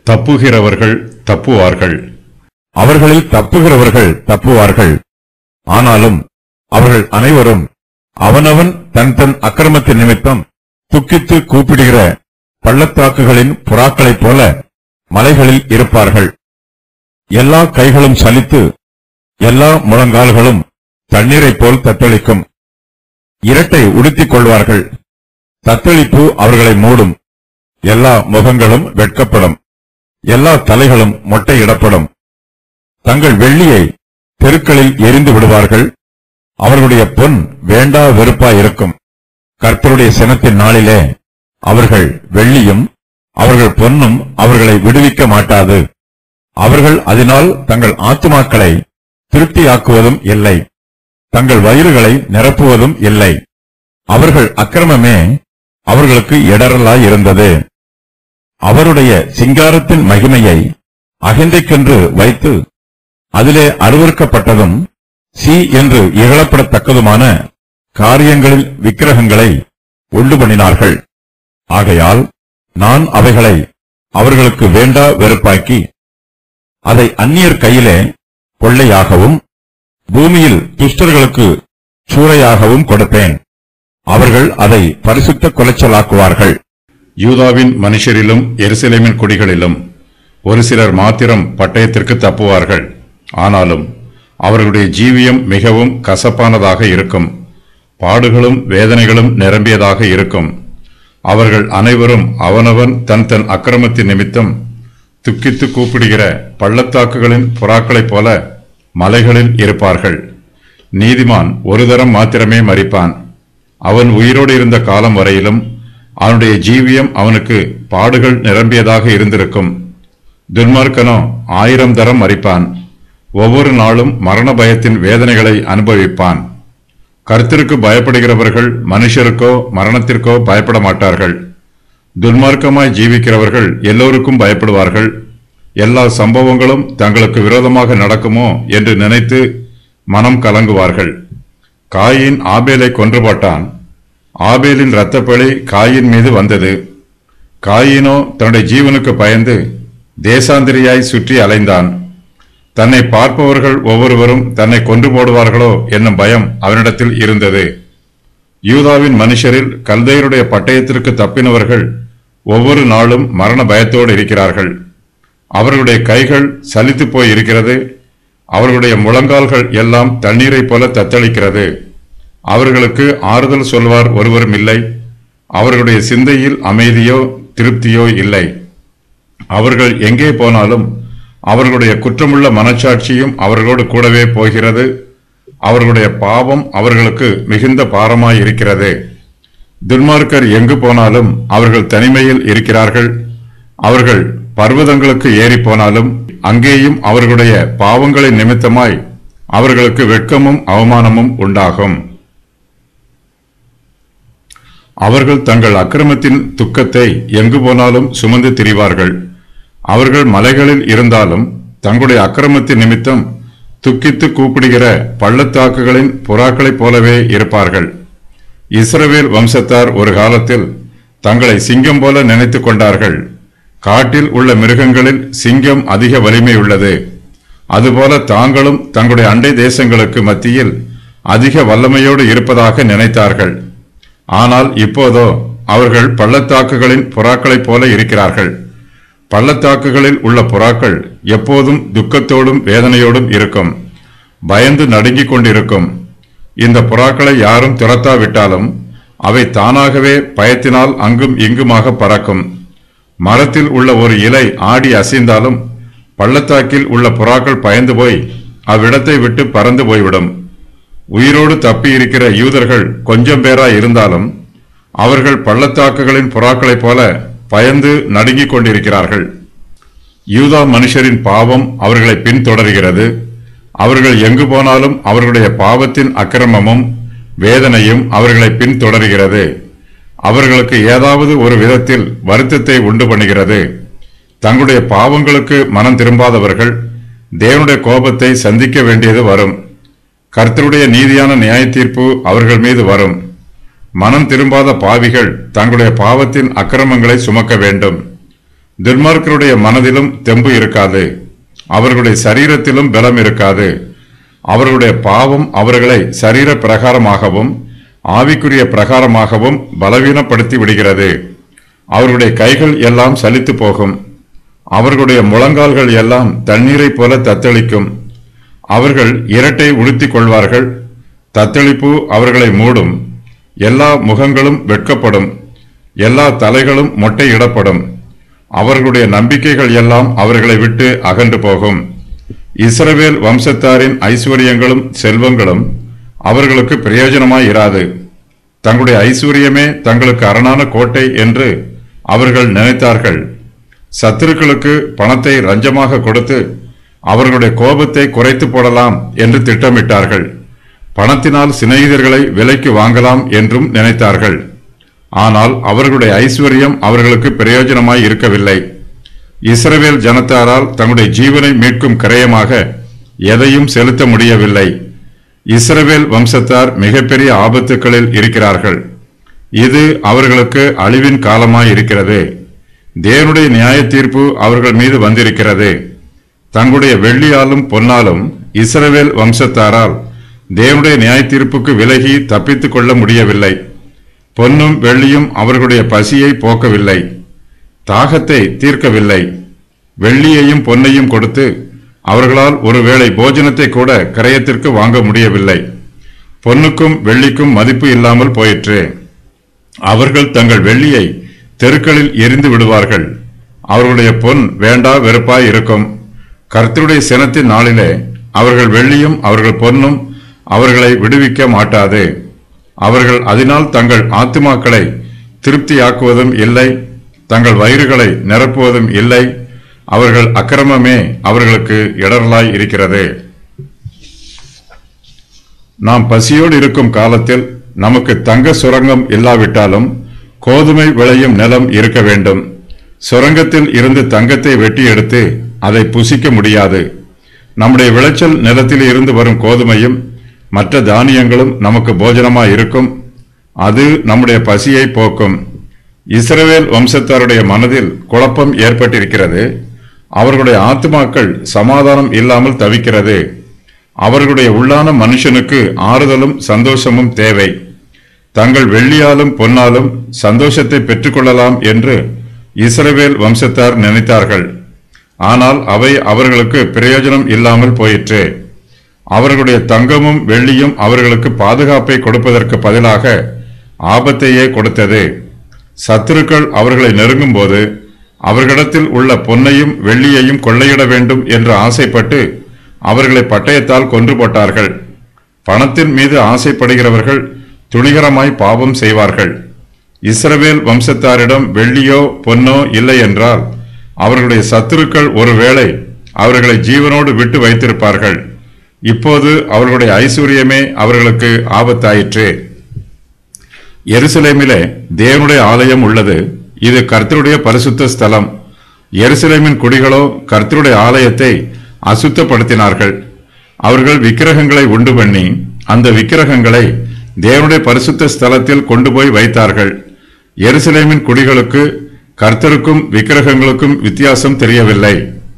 தப்புகிறவர்கள் தப்புவார்கள் அவர்களில் தப்புகிறவர்கள் தப்புவார்கள் ஆனாலும் அவர்கள் அனைவரும் அவனவன் தன் தன் அக்கிரமத்தின் நிமித்தம் துக்கித்து கூப்பிடுகிற பள்ளத்தாக்குகளின் புறாக்களைப் போல மலைகளில் இருப்பார்கள் எல்லா கைகளும் சலித்து எல்லா முழங்கால்களும் தண்ணீரைப் போல் தத்தளிக்கும் இரட்டை உடுத்திக் கொள்வார்கள் தத்தளிப்பு அவர்களை மூடும் எல்லா முகங்களும் வெட்கப்படும் எல்லா தலைகளும் மொட்டையிடப்படும் தங்கள் வெள்ளியை தெருக்களில் எரிந்து விடுவார்கள் அவர்களுடைய பொன் வேண்டா வெறுப்பா இருக்கும் கர்த்தருடைய சினத்தின் நாளிலே அவர்கள் வெள்ளியும் அவர்கள் பொன்னும் அவர்களை விடுவிக்க மாட்டாது அவர்கள் அதனால் தங்கள் ஆத்துமாக்களை திருப்தியாக்குவதும் இல்லை தங்கள் வயிறுகளை நிரப்புவதும் இல்லை அவர்கள் அக்கிரமமே அவர்களுக்கு இடரலாய் இருந்தது அவருடைய சிங்காரத்தின் மகிமையை அகிந்தைக்கென்று வைத்து அதிலே அருவருக்கப்பட்டதும் சி என்று இகழப்படத்தக்கதுமான காரியங்களில் விக்கிரகங்களை உண்டு பண்ணினார்கள் ஆகையால் நான் அவைகளை அவர்களுக்கு வேண்டா வெறுப்பாக்கி அதை அந்நியர் கையிலே கொள்ளையாகவும் பூமியில் துஷ்டர்களுக்கு சூறையாகவும் கொடுப்பேன் அவர்கள் அதை பரிசுத்த குலைச்சலாக்குவார்கள் யூதாவின் மனுஷரிலும் எருசலேமின் குடிகளிலும் ஒரு சிலர் மாத்திரம் பட்டயத்திற்கு தப்புவார்கள் ஆனாலும் அவர்களுடைய ஜீவியம் மிகவும் கசப்பானதாக இருக்கும் பாடுகளும் வேதனைகளும் நிரம்பியதாக இருக்கும் அவர்கள் அனைவரும் அவனவன் தன் தன் அக்கிரமத்தின் நிமித்தம் துக்கித்து கூப்பிடுகிற பள்ளத்தாக்குகளின் புறாக்களைப் போல மலைகளில் இருப்பார்கள் நீதிமான் ஒரு தரம் மாத்திரமே மரிப்பான் அவன் உயிரோடு இருந்த காலம் வரையிலும் அவனுடைய ஜீவியம் அவனுக்கு பாடுகள் நிரம்பியதாக இருந்திருக்கும் துன்மார்க்கனோ ஆயிரம் தரம் மரிப்பான் ஒவ்வொரு நாளும் மரண பயத்தின் வேதனைகளை அனுபவிப்பான் கர்த்தருக்கு பயப்படுகிறவர்கள் மனுஷருக்கோ மரணத்திற்கோ பயப்பட மாட்டார்கள் துன்மார்க்கமாய் ஜீவிக்கிறவர்கள் எல்லோருக்கும் பயப்படுவார்கள் எல்லா சம்பவங்களும் தங்களுக்கு விரோதமாக நடக்குமோ என்று நினைத்து மனம் கலங்குவார்கள் காயின் ஆபேலை கொன்று போட்டான் ஆபேலின் இரத்தப்பழி காயின் மீது வந்தது காயினோ தன்னுடைய ஜீவனுக்கு பயந்து தேசாந்திரியாய் சுற்றி அலைந்தான் தன்னை பார்ப்பவர்கள் ஒவ்வொருவரும் தன்னை கொன்று போடுவார்களோ என்னும் பயம் அவனிடத்தில் இருந்தது யூதாவின் மனுஷரில் கல்தையருடைய பட்டயத்திற்கு தப்பினவர்கள் ஒவ்வொரு நாளும் மரண பயத்தோடு இருக்கிறார்கள் அவர்களுடைய கைகள் சலித்து போய் இருக்கிறது அவர்களுடைய முழங்கால்கள் எல்லாம் தண்ணீரைப் போல தத்தளிக்கிறது அவர்களுக்கு ஆறுதல் சொல்வார் ஒருவரும் இல்லை அவர்களுடைய சிந்தையில் அமைதியோ திருப்தியோ இல்லை அவர்கள் எங்கே போனாலும் அவர்களுடைய குற்றமுள்ள மனச்சாட்சியும் அவர்களோடு கூடவே போகிறது அவர்களுடைய பாவம் அவர்களுக்கு மிகுந்த பாரமாய் இருக்கிறது துன்மார்க்கர் எங்கு போனாலும் அவர்கள் தனிமையில் இருக்கிறார்கள் அவர்கள் பர்வதங்களுக்கு ஏறி போனாலும் அங்கேயும் அவர்களுடைய பாவங்களின் நிமித்தமாய் அவர்களுக்கு வெட்கமும் அவமானமும் உண்டாகும் அவர்கள் தங்கள் அக்கிரமத்தின் துக்கத்தை எங்கு போனாலும் சுமந்து திரிவார்கள் அவர்கள் மலைகளில் இருந்தாலும் தங்களுடைய அக்கிரமத்தின் நிமித்தம் துக்கித்து கூப்பிடுகிற பள்ளத்தாக்குகளின் புறாக்களைப் போலவே இருப்பார்கள் இஸ்ரவேல் வம்சத்தார் ஒரு காலத்தில் தங்களை சிங்கம் போல நினைத்துக் கொண்டார்கள் காட்டில் உள்ள மிருகங்களில் சிங்கம் அதிக வலிமை உள்ளது அதுபோல தாங்களும் தங்களுடைய அண்டை தேசங்களுக்கு மத்தியில் அதிக வல்லமையோடு இருப்பதாக நினைத்தார்கள் ஆனால் இப்போதோ அவர்கள் பள்ளத்தாக்குகளின் புறாக்களைப் போல இருக்கிறார்கள் பள்ளத்தாக்குகளில் உள்ள புறாக்கள் எப்போதும் துக்கத்தோடும் வேதனையோடும் இருக்கும் பயந்து நடுங்கிக் கொண்டிருக்கும் இந்த புறாக்களை யாரும் துரத்தாவிட்டாலும் அவை தானாகவே பயத்தினால் அங்கும் இங்குமாக பறக்கும் மரத்தில் உள்ள ஒரு இலை ஆடி அசைந்தாலும் பள்ளத்தாக்கில் உள்ள புறாக்கள் பயந்து போய் அவ்விடத்தை விட்டு பறந்து போய்விடும் உயிரோடு தப்பி இருக்கிற யூதர்கள் கொஞ்சம் பேரா இருந்தாலும் அவர்கள் பள்ளத்தாக்குகளின் புறாக்களைப் போல பயந்து நடுங்கிக் கொண்டிருக்கிறார்கள் யூதா மனுஷரின் பாவம் அவர்களை பின்தொடர்கிறது அவர்கள் எங்கு போனாலும் அவர்களுடைய பாவத்தின் அக்கிரமமும் வேதனையும் அவர்களை பின்தொடர்கிறது அவர்களுக்கு ஏதாவது ஒரு விதத்தில் வருத்தத்தை உண்டு பண்ணுகிறது தங்களுடைய பாவங்களுக்கு மனம் திரும்பாதவர்கள் தேவனுடைய கோபத்தை சந்திக்க வேண்டியது வரும் கர்த்தருடைய நீதியான நியாய தீர்ப்பு அவர்கள் மீது வரும் மனம் திரும்பாத பாவிகள் தங்களுடைய பாவத்தின் அக்கிரமங்களை சுமக்க வேண்டும் துன்மார்க்கருடைய மனதிலும் தெம்பு இருக்காது அவர்களுடைய சரீரத்திலும் பலம் இருக்காது அவர்களுடைய பாவம் அவர்களை சரீர பிரகாரமாகவும் ஆவிக்குரிய பிரகாரமாகவும் பலவீனப்படுத்தி விடுகிறது அவர்களுடைய கைகள் எல்லாம் சலித்து போகும் அவர்களுடைய முழங்கால்கள் எல்லாம் தண்ணீரைப் போல தத்தளிக்கும் அவர்கள் இரட்டை உடுத்திக் கொள்வார்கள் தத்தளிப்பு அவர்களை மூடும் எல்லா முகங்களும் வெட்கப்படும் எல்லா தலைகளும் மொட்டையிடப்படும் அவர்களுடைய நம்பிக்கைகள் எல்லாம் அவர்களை விட்டு அகன்று போகும் இஸ்ரவேல் வம்சத்தாரின் ஐஸ்வர்யங்களும் செல்வங்களும் அவர்களுக்கு பிரயோஜனமாய் இராது தங்களுடைய ஐஸ்வர்யமே தங்களுக்கு அரணான கோட்டை என்று அவர்கள் நினைத்தார்கள் சத்துருக்களுக்கு பணத்தை ரஞ்சமாக கொடுத்து அவர்களுடைய கோபத்தை குறைத்து போடலாம் என்று திட்டமிட்டார்கள் பணத்தினால் சிநேகிதர்களை விலைக்கு வாங்கலாம் என்றும் நினைத்தார்கள் ஆனால் அவர்களுடைய ஐஸ்வர்யம் அவர்களுக்கு பிரயோஜனமாய் இருக்கவில்லை இஸ்ரவேல் ஜனத்தாரால் தங்களுடைய ஜீவனை மீட்கும் கிரயமாக எதையும் செலுத்த முடியவில்லை இஸ்ரவேல் வம்சத்தார் மிகப்பெரிய ஆபத்துக்களில் இருக்கிறார்கள் இது அவர்களுக்கு அழிவின் காலமாய் இருக்கிறது தேவனுடைய நியாய தீர்ப்பு அவர்கள் மீது வந்திருக்கிறது தங்களுடைய வெள்ளியாலும் பொன்னாலும் இஸ்ரவேல் வம்சத்தாரால் தேவனுடைய நியாய தீர்ப்புக்கு விலகி தப்பித்துக் கொள்ள முடியவில்லை பொன்னும் வெள்ளியும் அவர்களுடைய பசியை போக்கவில்லை தாகத்தை தீர்க்கவில்லை வெள்ளியையும் பொன்னையும் கொடுத்து அவர்களால் ஒருவேளை போஜனத்தை கூட கரையத்திற்கு வாங்க முடியவில்லை பொன்னுக்கும் வெள்ளிக்கும் மதிப்பு இல்லாமல் போயிற்று அவர்கள் தங்கள் வெள்ளியை தெருக்களில் எரிந்து விடுவார்கள் அவர்களுடைய பொன் வேண்டா வெறுப்பாய் இருக்கும் கர்த்தருடைய சினத்தின் நாளிலே அவர்கள் வெள்ளியும் அவர்கள் பொன்னும் அவர்களை விடுவிக்க மாட்டாது அவர்கள் அதனால் தங்கள் ஆத்துமாக்களை திருப்தியாக்குவதும் இல்லை தங்கள் வயிறுகளை நிரப்புவதும் இல்லை அவர்கள் அக்கிரமமே அவர்களுக்கு இடரலாய் இருக்கிறது நாம் பசியோடு இருக்கும் காலத்தில் நமக்கு தங்க சுரங்கம் இல்லாவிட்டாலும் கோதுமை விளையும் நிலம் இருக்க வேண்டும் சுரங்கத்தில் இருந்து தங்கத்தை வெட்டி எடுத்து அதை புசிக்க முடியாது நம்முடைய விளைச்சல் நிலத்தில் இருந்து வரும் கோதுமையும் மற்ற தானியங்களும் நமக்கு போஜனமாய் இருக்கும் அது நம்முடைய பசியை போக்கும் இஸ்ரவேல் வம்சத்தாருடைய மனதில் குழப்பம் ஏற்பட்டிருக்கிறது அவர்களுடைய ஆத்துமாக்கள் சமாதானம் இல்லாமல் தவிக்கிறது அவர்களுடைய உள்ளான மனுஷனுக்கு ஆறுதலும் சந்தோஷமும் தேவை தங்கள் வெள்ளியாலும் பொன்னாலும் சந்தோஷத்தை பெற்றுக்கொள்ளலாம் என்று இஸ்ரவேல் வம்சத்தார் நினைத்தார்கள் ஆனால் அவை அவர்களுக்கு பிரயோஜனம் இல்லாமல் போயிற்று அவர்களுடைய தங்கமும் வெள்ளியும் அவர்களுக்கு பாதுகாப்பை கொடுப்பதற்கு பதிலாக ஆபத்தையே கொடுத்தது சத்துருக்கள் அவர்களை நெருங்கும்போது அவர்களிடத்தில் உள்ள பொன்னையும் வெள்ளியையும் கொள்ளையிட வேண்டும் என்று ஆசைப்பட்டு அவர்களை பட்டயத்தால் கொன்று போட்டார்கள் பணத்தின் மீது ஆசைப்படுகிறவர்கள் துணிகரமாய் பாவம் செய்வார்கள் இஸ்ரவேல் வம்சத்தாரிடம் வெள்ளியோ பொன்னோ இல்லை என்றால் அவர்களுடைய சத்துருக்கள் ஒருவேளை அவர்களை ஜீவனோடு விட்டு வைத்திருப்பார்கள் இப்போது அவர்களுடைய ஐஸ்வர்யமே அவர்களுக்கு ஆபத்தாயிற்று எருசலேமிலே தேவனுடைய ஆலயம் உள்ளது இது கர்த்தருடைய பரிசுத்த ஸ்தலம் எருசலேமின் குடிகளோ கர்த்தருடைய ஆலயத்தை அசுத்தப்படுத்தினார்கள் அவர்கள் விக்கிரகங்களை உண்டு பண்ணி அந்த விக்கிரகங்களை தேவனுடைய பரிசுத்த ஸ்தலத்தில் கொண்டு போய் வைத்தார்கள் எருசலேமின் குடிகளுக்கு கர்த்தருக்கும் விக்கிரகங்களுக்கும் வித்தியாசம் தெரியவில்லை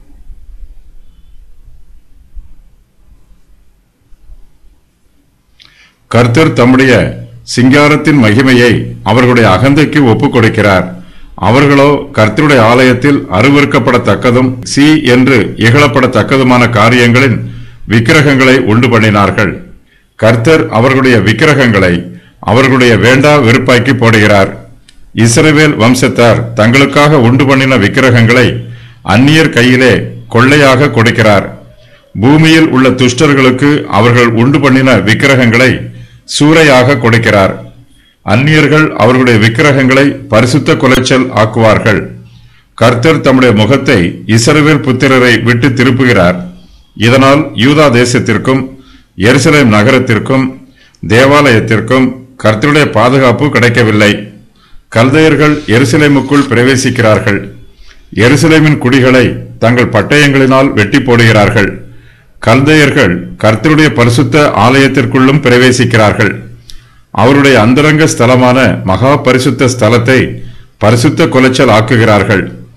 கர்த்தர் தம்முடைய சிங்காரத்தின் மகிமையை அவர்களுடைய அகந்தைக்கு ஒப்புக் கொடுக்கிறார் அவர்களோ கர்த்தருடைய ஆலயத்தில் அருவறுக்கப்படத்தக்கதும் சி என்று இகழப்படத்தக்கதுமான காரியங்களின் விக்கிரகங்களை உண்டு பண்ணினார்கள் கர்த்தர் அவர்களுடைய விக்கிரகங்களை அவர்களுடைய வேண்டா வெறுப்பாக்கி போடுகிறார் இஸ்ரவேல் வம்சத்தார் தங்களுக்காக உண்டு பண்ணின விக்கிரகங்களை அந்நியர் கையிலே கொள்ளையாக கொடுக்கிறார் பூமியில் உள்ள துஷ்டர்களுக்கு அவர்கள் உண்டு பண்ணின விக்கிரகங்களை சூறையாக கொடுக்கிறார் அந்நியர்கள் அவர்களுடைய விக்கிரகங்களை பரிசுத்த குலைச்சல் ஆக்குவார்கள் கர்த்தர் தம்முடைய முகத்தை இஸ்ரவேல் புத்திரரை விட்டு திருப்புகிறார் இதனால் யூதா தேசத்திற்கும் எருசலேம் நகரத்திற்கும் தேவாலயத்திற்கும் கர்த்தருடைய பாதுகாப்பு கிடைக்கவில்லை கல்தையர்கள் எருசலேமுக்குள் பிரவேசிக்கிறார்கள் எருசலேமின் குடிகளை தங்கள் பட்டயங்களினால் வெட்டி போடுகிறார்கள் கல்தையர்கள் கர்த்தருடைய பரிசுத்த ஆலயத்திற்குள்ளும் பிரவேசிக்கிறார்கள் அவருடைய அந்தரங்க ஸ்தலமான மகா பரிசுத்த ஸ்தலத்தை பரிசுத்த குலைச்சல் ஆக்குகிறார்கள்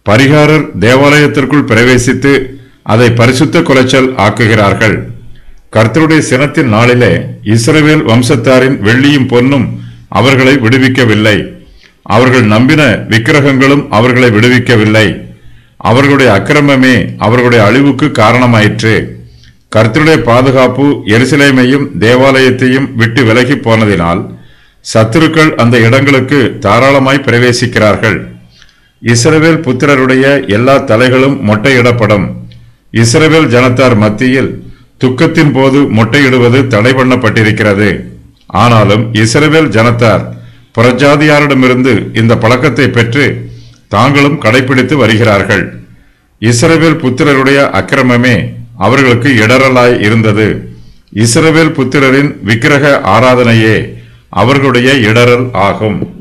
பரிகாரர் தேவாலயத்திற்குள் பிரவேசித்து அதை பரிசுத்த குலைச்சல் ஆக்குகிறார்கள் கர்த்தருடைய சினத்தின் நாளிலே இஸ்ரவேல் வம்சத்தாரின் வெள்ளியும் பொன்னும் அவர்களை விடுவிக்கவில்லை அவர்கள் நம்பின விக்கிரகங்களும் அவர்களை விடுவிக்கவில்லை அவர்களுடைய அக்கிரமமே அவர்களுடைய அழிவுக்கு காரணமாயிற்று கர்த்தருடைய பாதுகாப்பு எருசலேமையும் தேவாலயத்தையும் விட்டு விலகி போனதினால் சத்துருக்கள் அந்த இடங்களுக்கு தாராளமாய் பிரவேசிக்கிறார்கள் இஸ்ரவேல் புத்திரருடைய எல்லா தலைகளும் மொட்டையிடப்படும் இஸ்ரவேல் ஜனத்தார் மத்தியில் துக்கத்தின் போது மொட்டையிடுவது தடை பண்ணப்பட்டிருக்கிறது ஆனாலும் இஸ்ரவேல் ஜனத்தார் புறஜாதியாரிடமிருந்து இந்த பழக்கத்தை பெற்று தாங்களும் கடைபிடித்து வருகிறார்கள் இஸ்ரவேல் புத்திரருடைய அக்கிரமமே அவர்களுக்கு இடரலாய் இருந்தது இஸ்ரவேல் புத்திரரின் விக்கிரக ஆராதனையே அவர்களுடைய இடரல் ஆகும்